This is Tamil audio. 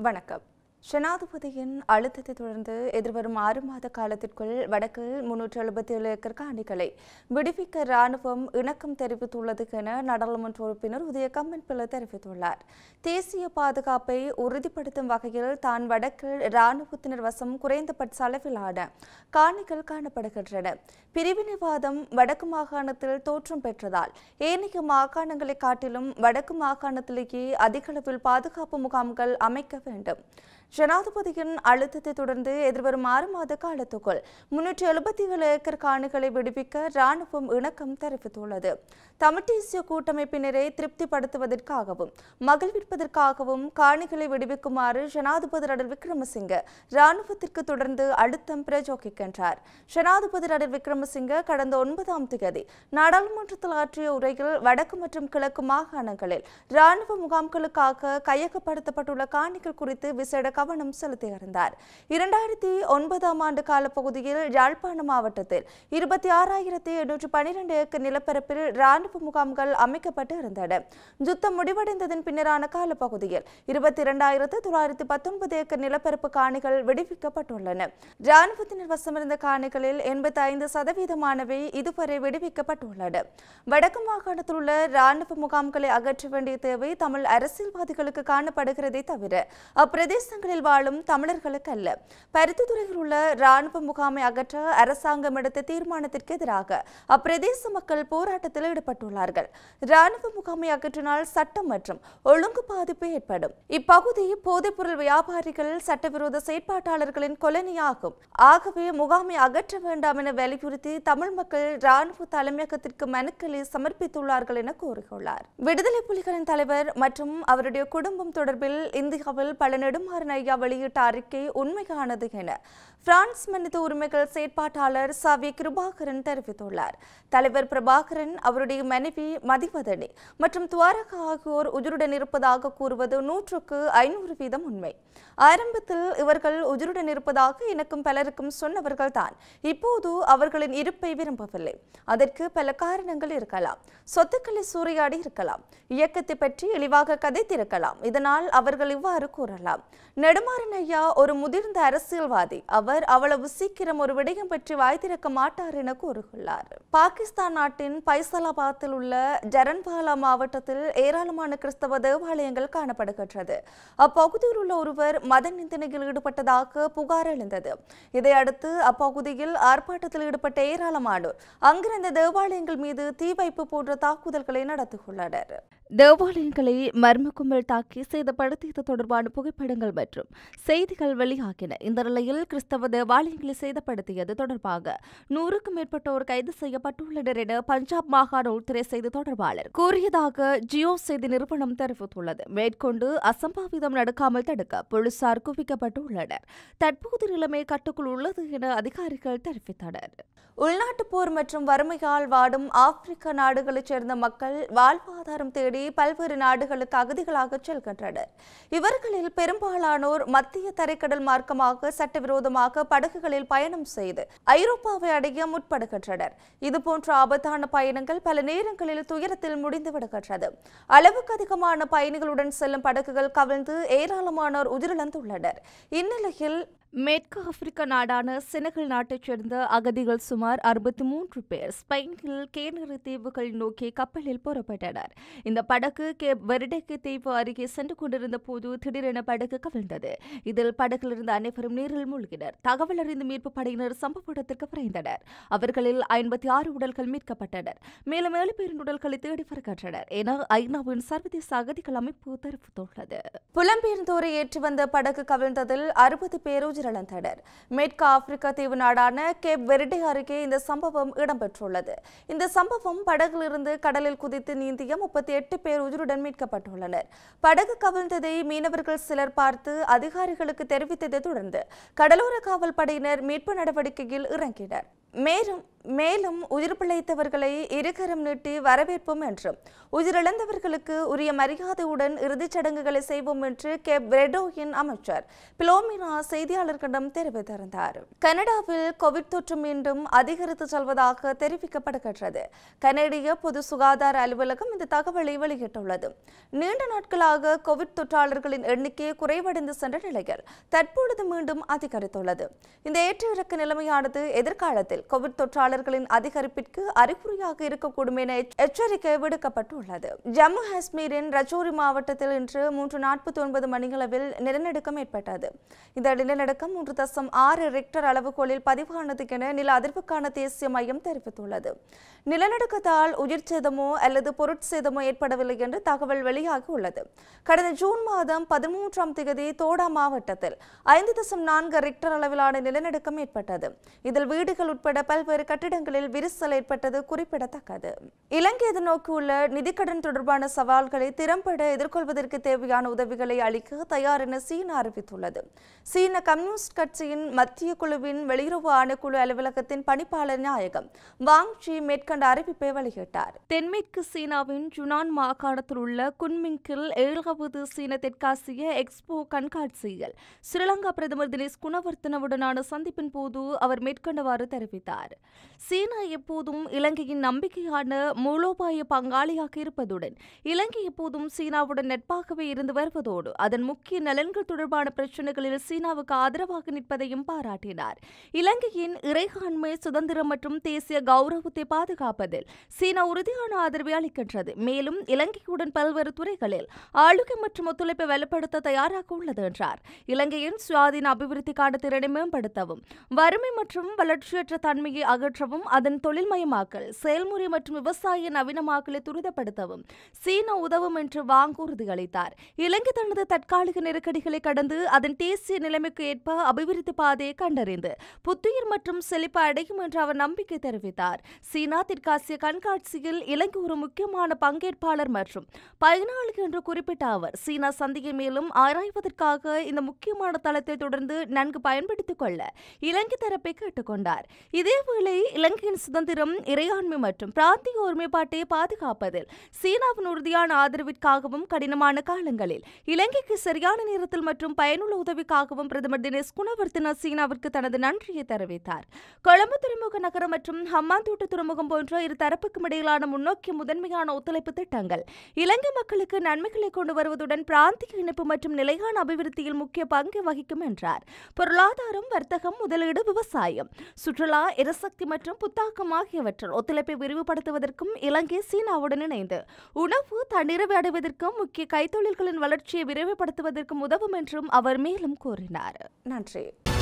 வணக்கம் ஜனாதிபதியின் அழுத்தத்தை தொடர்ந்து எதிர்வரும் ஆறு மாத காலத்திற்குள் வடக்கில் முன்னூற்று எழுபத்தி ஏழு ஏக்கர் காணிகளை விடுவிக்க ராணுவம் இணக்கம் தெரிவித்துள்ளது என நாடாளுமன்ற உறுப்பினர் உதய கம்மன் பிள்ளை தெரிவித்துள்ளார் தேசிய பாதுகாப்பை உறுதிப்படுத்தும் வகையில் தான் வடக்கில் ராணுவத்தினர் வசம் குறைந்தபட்ச அளவிலான காணிகள் காணப்படுகின்றன பிரிவினைவாதம் வடக்கு மாகாணத்தில் தோற்றம் பெற்றதால் ஏனைய மாகாணங்களை காட்டிலும் வடக்கு மாகாணத்திலேயே அதிகளவில் பாதுகாப்பு முகாம்கள் அமைக்க வேண்டும் ஜனாதிபதியின் அழுத்தத்தை தொடர்ந்து எதிர்வரும் ஆறு மாத காலத்துக்குள் முன்னூற்றி எழுபத்தி ஏழு ஏக்கர் காணிகளை விடுவிக்க ராணுவம் இணக்கம் தெரிவித்துள்ளது தமிழ் தேசிய கூட்டமைப்பினரை திருப்திப்படுத்துவதற்காகவும் மகிழ்விப்பதற்காகவும் காணிகளை விடுவிக்குமாறு ஜனாதிபதி ரணில் விக்ரமசிங்க ராணுவத்திற்கு தொடர்ந்து அழுத்தம் பிரயோகிக்கின்றார் ஜனாதிபதி ரணில் விக்ரமசிங்க கடந்த ஒன்பதாம் தேதி நாடாளுமன்றத்தில் ஆற்றிய உரையில் வடக்கு மற்றும் கிழக்கு மாகாணங்களில் ராணுவ முகாம்களுக்காக கையகப்படுத்தப்பட்டுள்ள காணிகள் குறித்து விசேட கவனம் செலுத்தியிருந்தார் இரண்டாயிரத்தி ஒன்பதாம் ஆண்டு காலப்பகுதியில் யாழ்ப்பாண மாவட்டத்தில் இருபத்தி ஆறாயிரத்தி எண்ணூற்று பனிரெண்டு ஏக்கர் நிலப்பரப்பில் ராணுவ முகாம்கள் அமைக்கப்பட்டு இருந்தன யுத்தம் முடிவடைந்ததன் பின்னரான காலப்பகுதியில் இருபத்தி இரண்டாயிரத்து தொள்ளாயிரத்தி பத்தொன்பது ஏக்கர் நிலப்பரப்பு காணிகள் விடுவிக்கப்பட்டுள்ளன ராணுவத்தினர் வசமிருந்த காணிகளில் எண்பத்தி ஐந்து சதவீதமானவை இதுவரை விடுவிக்கப்பட்டுள்ளன வடக்கு மாகாணத்தில் உள்ள ராணுவ முகாம்களை அகற்ற வேண்டிய தேவை தமிழ் அரசியல்வாதிகளுக்கு காணப்படுகிறதே தவிர அப்பிரதேசங்களில் வாழும் தமிழர்களுக்கு அல்ல பருத்தித்துறையில் உள்ள ராணுவ முகாமை அகற்ற அரசாங்கம் எடுத்த தீர்மானத்திற்கு எதிராக அப்பிரதேச மக்கள் போராட்டத்தில் ஈடுபட்டுள்ளார்கள் ராணுவ முகாமை அகற்றினால் சட்டம் மற்றும் ஒழுங்கு பாதிப்பு ஏற்படும் இப்பகுதி போதைப்பொருள் வியாபாரிகள் சட்டவிரோத செயற்பாட்டாளர்களின் கொலனியாகும் ஆகவே முகாமை அகற்ற வேண்டாம் என வலியுறுத்தி தமிழ் மக்கள் ராணுவ தலைமையகத்திற்கு மனுக்களை சமர்ப்பித்துள்ளார்கள் என கூறியுள்ளார் விடுதலை புலிகளின் தலைவர் மற்றும் அவருடைய குடும்பம் தொடர்பில் இந்தியாவில் பல நெடுமாறன் ஐயா வெளியிட்ட அறிக்கை உண்மையானது என பிரான்ஸ் மனித உரிமைகள் செயற்பாட்டாளர் சாவி கிருபாகரன் தெரிவித்துள்ளார் தலைவர் பிரபாகரன் அவருடைய மனைவி மதிவதனி மற்றும் துவாரகா ஆகியோர் உயிருடன் இருப்பதாக கூறுவது நூற்றுக்கு ஐநூறு வீதம் உண்மை ஆரம்பத்தில் இவர்கள் உயிருடன் இருப்பதாக எனக்கும் பலருக்கும் சொன்னவர்கள் தான் இப்போது அவர்களின் இருப்பை விரும்பவில்லை அதற்கு பல காரணங்கள் இருக்கலாம் சொத்துக்களை சூறையாடி இருக்கலாம் இயக்கத்தை பற்றி இழிவாக கதைத்திருக்கலாம் இதனால் அவர்கள் இவ்வாறு கூறலாம் நெடுமாறன் ஐயா ஒரு முதிர்ந்த அரசியல்வாதி அவர் அவ்வளவு சீக்கிரம் ஒரு விடயம் பற்றி வாய் திறக்க மாட்டார் என கூறுகிறார் பாகிஸ்தான் நாட்டின் பைசலாபாத்தில் உள்ள ஜரன்பாலா மாவட்டத்தில் ஏராளமான கிறிஸ்தவ தேவாலயங்கள் காணப்படுகின்றது அப்பகுதியில் உள்ள ஒருவர் மத நிந்தனையில் ஈடுபட்டதாக புகார் எழுந்தது இதையடுத்து அப்பகுதியில் ஆர்ப்பாட்டத்தில் ஈடுபட்ட ஏராளமானோர் அங்கிருந்த தேவாலயங்கள் மீது தீ வைப்பு போன்ற தாக்குதல்களை நடத்தியுள்ளனர் தேவாலயங்களை மர்ம கும்பல் தாக்கி சேதப்படுத்தியது தொடர்பான புகைப்படங்கள் மற்றும் செய்திகள் வெளியாகின இந்த நிலையில் கிறிஸ்தவ தேவாலயங்களை சேதப்படுத்தியது தொடர்பாக நூறுக்கும் மேற்பட்டோர் கைது செய்யப்பட்டுள்ளனர் என பஞ்சாப் மாகாண உள்துறை செய்தி தொடர்பாளர் கூறியதாக ஜியோ செய்தி நிறுவனம் தெரிவித்துள்ளது மேற்கொண்டு அசம்பாவிதம் நடக்காமல் தடுக்க போலீசார் குவிக்கப்பட்டுள்ளனர் தற்போது நிலைமை கட்டுக்குள் உள்ளது என அதிகாரிகள் தெரிவித்தனர் உள்நாட்டு போர் மற்றும் வறுமையால் வாடும் ஆப்பிரிக்க நாடுகளைச் சேர்ந்த மக்கள் வாழ்வாதாரம் தேடி பல்வேறு நாடுகளுக்கு அகதிகளாக செல்கின்றனர் இவர்களில் பெரும்பாலானோர் மத்திய தரைக்கடல் மார்க்கமாக சட்டவிரோதமாக படகுகளில் பயணம் செய்து ஐரோப்பாவை அடைய முற்படுகின்றனர் இதுபோன்ற ஆபத்தான பயணங்கள் பல நேரங்களில் துயரத்தில் முடிந்து விடுகின்றது அளவுக்கு அதிகமான பயணிகளுடன் செல்லும் படகுகள் கவிழ்ந்து ஏராளமானோர் உயிரிழந்துள்ளனர் இந்நிலையில் மேற்கு ஆப்பிரிக்க நாடான செனகல் நாட்டைச் சேர்ந்த அகதிகள் சுமார் அறுபத்தி மூன்று பேர் ஸ்பெயினில் கேனரி தீவுகள் நோக்கி கப்பலில் புறப்பட்டனர் இந்த படகு கேப் வெர்டெக்கு தீவு அருகே சென்று கொண்டிருந்த போது திடீரென படகு கவிழ்ந்தது இதில் படகில் இருந்த அனைவரும் நீரில் மூழ்கினர் தகவல் அறிந்து மீட்பு படையினர் சம்பவ இடத்திற்கு விரைந்தனர் அவர்களில் ஐம்பத்தி ஆறு உடல்கள் மீட்கப்பட்டனர் மேலும் ஏழு பேரின் உடல்களை தேடி வருகின்றனர் என ஐநாவின் சர்வதேச அகதிகள் அமைப்பு தெரிவித்துள்ளது புலம்பெயர்ந்தோரை ஏற்றி வந்த படகு கவிழ்ந்ததில் அறுபது பேர் உயிரிழந்தனர் மேற்கு ஆப்பிரிக்கா தீவு நாடான கேப் வெர்டே அருகே இந்த சம்பவம் இடம்பெற்றுள்ளது இந்த சம்பவம் படகிலிருந்து கடலில் குதித்து நீந்திய முப்பத்தி எட்டு பேர் உயிருடன் மீட்கப்பட்டுள்ளனர் படகு கவிழ்ந்ததை மீனவர்கள் சிலர் பார்த்து அதிகாரிகளுக்கு தெரிவித்ததை தொடர்ந்து கடலோர காவல் படையினர் மீட்பு நடவடிக்கையில் இறங்கினர் மேலும் மேலும் உயிர் பிழைத்தவர்களை இருகரம் நீட்டி வரவேற்போம் என்றும் உயிரிழந்தவர்களுக்கு உரிய மரியாதையுடன் இறுதிச் சடங்குகளை செய்வோம் என்று கேப் பிரெடோயின் அமைச்சர் பிலோமினா செய்தியாளர்களிடம் தெரிவித்திருந்தார் கனடாவில் கோவிட் தொற்று மீண்டும் அதிகரித்து செல்வதாக தெரிவிக்கப்படுகின்றது கனடிய பொது சுகாதார அலுவலகம் இந்த தகவலை வெளியிட்டுள்ளது நீண்ட நாட்களாக கோவிட் தொற்றாளர்களின் எண்ணிக்கை குறைவடைந்து சென்ற நிலையில் தற்பொழுது மீண்டும் அதிகரித்துள்ளது இந்த ஏற்ற இறக்க நிலைமையானது எதிர்காலத்தில் கோவிட் தொற்றாளர்களின் அதிகரிப்பிற்கு அறிகுறியாக இருக்கக்கூடும் என எச்ச- எச்சரிக்கை விடுக்கப்பட்டுள்ளது ஜம்மு காஷ்மீரின் ரஜோரி மாவட்டத்தில் இன்று மூன்று நாற்பத்தி ஒன்பது மணியளவில் நிலநடுக்கம் ஏற்பட்டது இந்த நிலநடுக்கம் மூன்று தசம் ஆறு ரெக்டர் அளவுகோலில் பதிவானது என நில அதிர்வுக்கான தேசிய மையம் தெரிவித்துள்ளது நிலநடுக்கத்தால் உயிர் சேதமோ அல்லது பொருட்சேதமோ ஏற்படவில்லை என்று தகவல் வெளியாகி உள்ளது கடந்த ஜூன் மாதம் பதிமூன்றாம் தேதி தோடா மாவட்டத்தில் ஐந்து தசம் நான்கு ரெக்டர் அளவிலான நிலநடுக்கம் ஏற்பட்டது இதில் வீடுகள் உட்பட பல்வேறு கட்டிடங்களில் விரிசல் ஏற்பட்டது குறிப்பிடத்தக்கது இலங்கை எதிர்நோக்கியுள்ள நிதிக்கடன் தொடர்பான சவால்களை திறம்பட எதிர்கொள்வதற்கு தேவையான உதவிகளை அளிக்க தயார் என சீனா அறிவித்துள்ளது சீன கம்யூனிஸ்ட் கட்சியின் மத்திய குழுவின் வெளியுறவு ஆணைக்குழு அலுவலகத்தின் பணிப்பாளர் நாயகம் வாங் ஷி மேற்கண்ட அறிவிப்பை வெளியிட்டார் தென்மேற்கு சீனாவின் ஜுனான் மாகாணத்தில் உள்ள குன்மிங்கில் ஏழாவது சீன தெற்காசிய எக்ஸ்போ கண்காட்சியில் ஸ்ரீலங்கா பிரதமர் தினேஷ் குணவர்த்தனவுடனான சந்திப்பின் போது அவர் மேற்கண்டவாறு தெரிவித்தார் சீனா எப்போதும் இலங்கையின் நம்பிக்கையான மூலோபாய பங்காளியாக இருப்பதுடன் இலங்கை எப்போதும் சீனாவுடன் நட்பாகவே இருந்து வருவதோடு அதன் முக்கிய நலன்கள் தொடர்பான பிரச்சினைகளில் சீனாவுக்கு ஆதரவாக நிற்பதையும் பாராட்டினார் இலங்கையின் இறையாண்மை சுதந்திரம் மற்றும் தேசிய கௌரவத்தை பாதுகாப்பதில் சீனா உறுதியான ஆதரவை அளிக்கின்றது மேலும் இலங்கையுடன் பல்வேறு துறைகளில் ஆளுகை மற்றும் ஒத்துழைப்பை வலுப்படுத்த தயாராக உள்ளது என்றார் இலங்கையின் சுயாதீன அபிவிருத்திக்கான திறனை மேம்படுத்தவும் வறுமை மற்றும் வளர்ச்சியற்ற தன்மையை அகற்றவும் அதன் தொழில்மயமாக்கல் செயல்முறை மற்றும் விவசாய நவீனமாக்கலை துரிதப்படுத்தவும் சீனா உதவும் என்று வாங்க உறுதியளித்தார் இலங்கை தனது தற்காலிக நெருக்கடிகளை கடந்து அதன் தேசிய நிலைமைக்கு ஏற்ப அபிவிருத்தி பாதையை கண்டறிந்து புத்துயிர் மற்றும் செழிப்பு அடையும் என்று அவர் நம்பிக்கை தெரிவித்தார் சீனா தெற்காசிய கண்காட்சியில் இலங்கை ஒரு முக்கியமான பங்கேற்பாளர் மற்றும் பயனாளி என்று குறிப்பிட்ட அவர் சீனா சந்தையை மேலும் ஆராய்வதற்காக இந்த முக்கியமான தளத்தை தொடர்ந்து நன்கு பயன்படுத்திக் கொள்ள இலங்கை தரப்பை கேட்டுக்கொண்டார் இதேவேளை இலங்கையின் சுதந்திரம் இறையாண்மை மற்றும் பிராந்திய ஒருமைப்பாட்டை பாதுகாப்பதில் சீனாவின் உறுதியான ஆதரவிற்காகவும் கடினமான காலங்களில் இலங்கைக்கு சரியான நேரத்தில் மற்றும் பயனுள்ள உதவிக்காகவும் பிரதமர் தினேஷ் குணவர்த்தன சீனாவிற்கு தனது நன்றியை தெரிவித்தார் கொழும்பு துறைமுக நகரம் மற்றும் ஹம்மாந்தோட்ட துறைமுகம் போன்ற இரு தரப்புக்கும் இடையிலான முன்னோக்கிய முதன்மையான ஒத்துழைப்பு திட்டங்கள் இலங்கை மக்களுக்கு நன்மைகளை கொண்டு வருவதுடன் பிராந்திய இணைப்பு மற்றும் நிலையான அபிவிருத்தியில் முக்கிய பங்கு வகிக்கும் என்றார் பொருளாதாரம் வர்த்தகம் முதலீடு விவசாயம் சுற்றுலா எரிசக்தி மற்றும் புத்தாக்கம் ஆகியவற்றில் ஒத்துழைப்பை விரிவுபடுத்துவதற்கும் இலங்கை சீனாவுடன் இணைந்து உணவு தன்னிறைவு அடைவதற்கும் முக்கிய கைத்தொழில்களின் வளர்ச்சியை விரைவுபடுத்துவதற்கும் உதவும் என்றும் அவர் மேலும் கூறினார் நன்றி